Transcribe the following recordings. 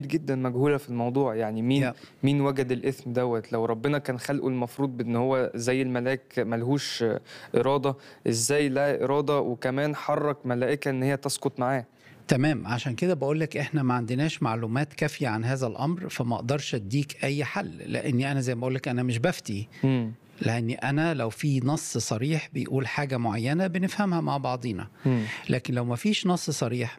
جدا مجهولة في الموضوع يعني مين Yeah. مين وجد الإثم دوت لو ربنا كان خلقه المفروض بأن هو زي الملاك ملهوش إرادة إزاي لا إرادة وكمان حرك ملائكة إن هي تسقط معاه تمام عشان كده بقول لك احنا ما عندناش معلومات كافيه عن هذا الامر فما اقدرش اديك اي حل لاني انا زي ما بقول لك انا مش بفتي مم. لاني انا لو في نص صريح بيقول حاجه معينه بنفهمها مع بعضينا مم. لكن لو ما فيش نص صريح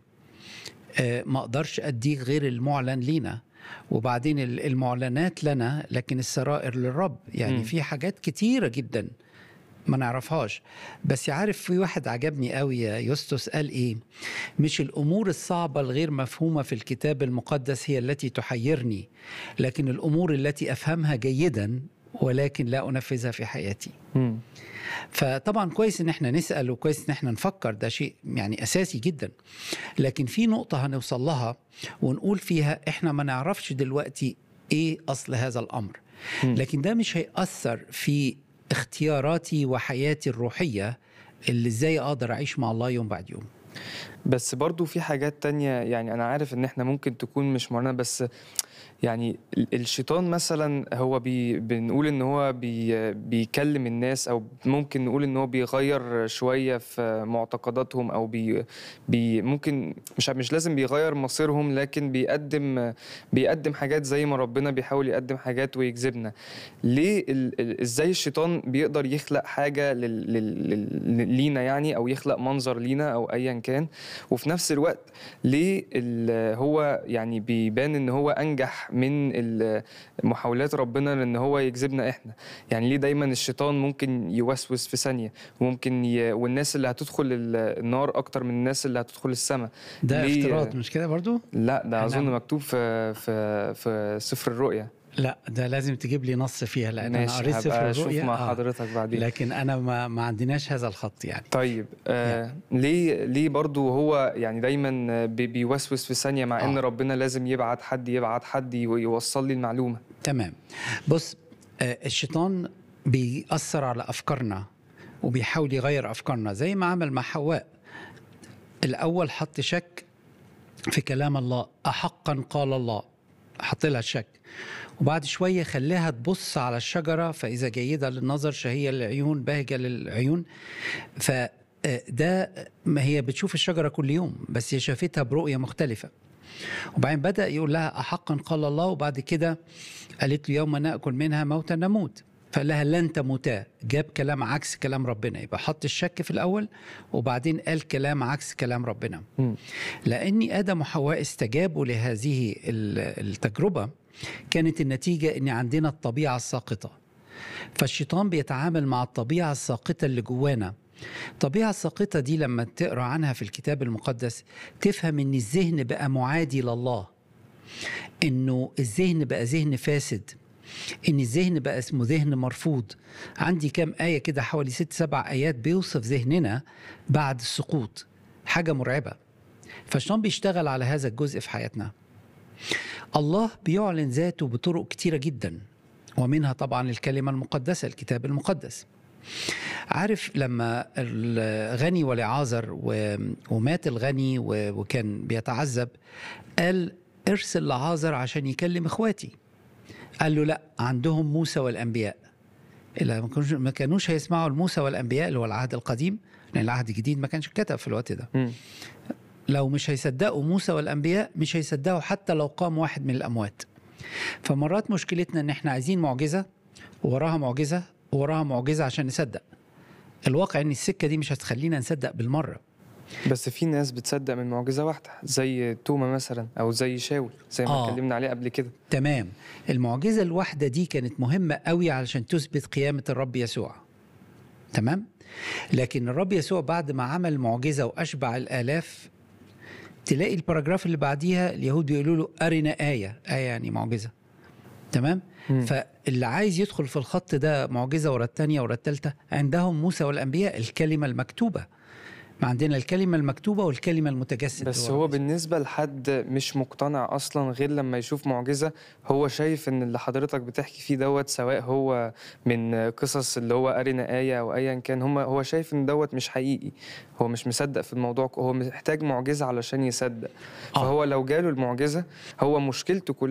آه، ما اقدرش اديك غير المعلن لينا وبعدين ال- المعلنات لنا لكن السرائر للرب يعني مم. في حاجات كتيره جدا ما نعرفهاش بس عارف في واحد عجبني قوي يا يوستوس قال ايه مش الامور الصعبه الغير مفهومه في الكتاب المقدس هي التي تحيرني لكن الامور التي افهمها جيدا ولكن لا انفذها في حياتي مم. فطبعا كويس ان احنا نسال وكويس ان احنا نفكر ده شيء يعني اساسي جدا لكن في نقطه هنوصل لها ونقول فيها احنا ما نعرفش دلوقتي ايه اصل هذا الامر مم. لكن ده مش هيأثر في اختياراتي وحياتي الروحيه اللي ازاي اقدر اعيش مع الله يوم بعد يوم بس برضو في حاجات تانية يعني أنا عارف إن إحنا ممكن تكون مش معلنة بس يعني ال- الشيطان مثلا هو بي بنقول إن هو بي بيكلم الناس أو ممكن نقول إن هو بيغير شوية في معتقداتهم أو بي بي ممكن مش مش لازم بيغير مصيرهم لكن بيقدم بيقدم حاجات زي ما ربنا بيحاول يقدم حاجات ويجذبنا ليه ال- ال- ازاي الشيطان بيقدر يخلق حاجة لل- لل- لل- لينا يعني او يخلق منظر لينا او ايا كان وفي نفس الوقت ليه ال- هو يعني بيبان ان هو انجح من ال- محاولات ربنا ان هو يجذبنا احنا يعني ليه دايما الشيطان ممكن يوسوس في ثانية وممكن ي... والناس اللي هتدخل ال- النار اكتر من الناس اللي هتدخل السماء ده ليه- افتراض مش كده برضو لا ده أنا- اظن مكتوب في في في سفر الرؤيا لا ده لازم تجيب لي نص فيها لان انا ماشي قريت سفر هبقى اشوف الرؤيا مع آه. حضرتك بعدين لكن انا ما, ما عندناش هذا الخط يعني طيب آه ليه ليه برضو هو يعني دايما بي- بيوسوس في ثانيه مع ان آه. ربنا لازم يبعت حد يبعت حد يوصل لي المعلومه تمام بص آه، الشيطان بيأثر على أفكارنا وبيحاول يغير أفكارنا زي ما عمل مع حواء الأول حط شك في كلام الله أحقا قال الله حط لها الشك وبعد شوية خلاها تبص على الشجرة فإذا جيدة للنظر شهية للعيون باهجة للعيون فده ما هي بتشوف الشجرة كل يوم بس هي شافتها برؤية مختلفة وبعدين بدأ يقول لها أحقا قال الله وبعد كده قالت له يوم نأكل منها موتا نموت فقال لها لن تموتا جاب كلام عكس كلام ربنا يبقى حط الشك في الأول وبعدين قال كلام عكس كلام ربنا مم. لأني آدم وحواء استجابوا لهذه ال- التجربة كانت النتيجة أن عندنا الطبيعة الساقطة فالشيطان بيتعامل مع الطبيعة الساقطة اللي جوانا الطبيعة الساقطة دي لما تقرأ عنها في الكتاب المقدس تفهم أن الذهن بقى معادي لله أنه الذهن بقى ذهن فاسد ان الذهن بقى اسمه ذهن مرفوض عندي كام آية كده حوالي ست سبع آيات بيوصف ذهننا بعد السقوط حاجة مرعبة فالشيطان بيشتغل على هذا الجزء في حياتنا الله بيعلن ذاته بطرق كتيرة جدا ومنها طبعا الكلمة المقدسة الكتاب المقدس عارف لما الغني ولعازر و- ومات الغني و- وكان بيتعذب قال ارسل لعازر عشان يكلم اخواتي قال له لا عندهم موسى والانبياء الا ما كانوش ما كانوش هيسمعوا لموسى والانبياء اللي هو العهد القديم لان العهد الجديد ما كانش اتكتب في الوقت ده مم. لو مش هيصدقوا موسى والانبياء مش هيصدقوا حتى لو قام واحد من الاموات فمرات مشكلتنا ان احنا عايزين معجزه ووراها معجزه ووراها معجزه عشان نصدق الواقع ان السكه دي مش هتخلينا نصدق بالمره بس في ناس بتصدق من معجزه واحده زي توما مثلا او زي شاول زي ما آه. اتكلمنا عليه قبل كده تمام المعجزة الواحدة دي كانت مهمة قوي علشان تثبت قيامة الرب يسوع تمام لكن الرب يسوع بعد ما عمل معجزة وأشبع الآلاف تلاقي الباراجراف اللي بعديها اليهود بيقولوا له أرنا آية آية يعني معجزة تمام مم. فاللي عايز يدخل في الخط ده معجزة ورا التانية ورا التالتة عندهم موسى والأنبياء الكلمة المكتوبة ما عندنا الكلمة المكتوبة والكلمة المتجسد بس هو بالنسبة لحد مش مقتنع أصلا غير لما يشوف معجزة هو شايف إن اللي حضرتك بتحكي فيه دوت سواء هو من قصص اللي هو أرنا آية أو أيا كان هم هو شايف إن دوت مش حقيقي هو مش مصدق في الموضوع هو محتاج معجزة علشان يصدق آه. فهو لو جاله المعجزة هو مشكلته كلها